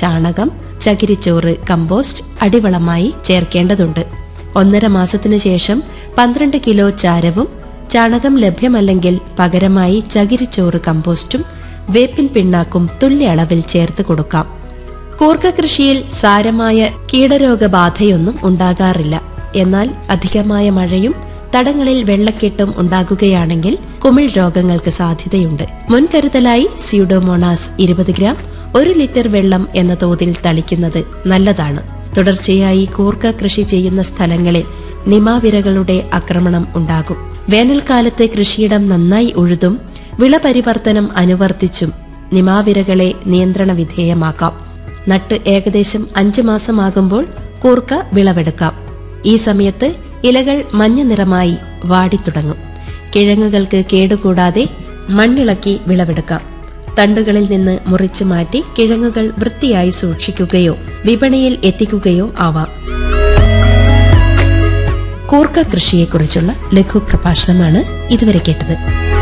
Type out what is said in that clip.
ചാണകം ചകിരിച്ചോറ് കമ്പോസ്റ്റ് അടിവളമായി ചേർക്കേണ്ടതുണ്ട് ഒന്നര മാസത്തിനു ശേഷം പന്ത്രണ്ട് കിലോ ചാരവും ചാണകം ലഭ്യമല്ലെങ്കിൽ പകരമായി ചകിരിച്ചോറ് കമ്പോസ്റ്റും വേപ്പിൻ പിണ്ണാക്കും തുല്യ അളവിൽ ചേർത്ത് കൊടുക്കാം കൂർക്ക കൃഷിയിൽ സാരമായ കീടരോഗബാധയൊന്നും ഉണ്ടാകാറില്ല എന്നാൽ അധികമായ മഴയും തടങ്ങളിൽ വെള്ളക്കെട്ടും ഉണ്ടാകുകയാണെങ്കിൽ കുമിൾ രോഗങ്ങൾക്ക് സാധ്യതയുണ്ട് മുൻകരുതലായി സ്യൂഡോമോണാസ് ഇരുപത് ഗ്രാം ഒരു ലിറ്റർ വെള്ളം എന്ന തോതിൽ തളിക്കുന്നത് നല്ലതാണ് തുടർച്ചയായി കൂർക്ക കൃഷി ചെയ്യുന്ന സ്ഥലങ്ങളിൽ നിമാവിരകളുടെ ആക്രമണം ഉണ്ടാകും വേനൽക്കാലത്ത് കൃഷിയിടം നന്നായി ഉഴുതും വിളപരിവർത്തനം അനുവർത്തിച്ചും നിമാവിരകളെ നിയന്ത്രണ വിധേയമാക്കാം നട്ട് ഏകദേശം അഞ്ചു മാസമാകുമ്പോൾ കൂർക്ക വിളവെടുക്കാം ഈ സമയത്ത് ഇലകൾ മഞ്ഞ നിറമായി വാടിത്തുടങ്ങും കിഴങ്ങുകൾക്ക് കേടുകൂടാതെ മണ്ണിളക്കി വിളവെടുക്കാം തണ്ടുകളിൽ നിന്ന് മുറിച്ചു മാറ്റി കിഴങ്ങുകൾ വൃത്തിയായി സൂക്ഷിക്കുകയോ വിപണിയിൽ എത്തിക്കുകയോ ആവാം കൂർക്ക കൃഷിയെക്കുറിച്ചുള്ള ലഘു പ്രഭാഷണമാണ് ഇതുവരെ കേട്ടത്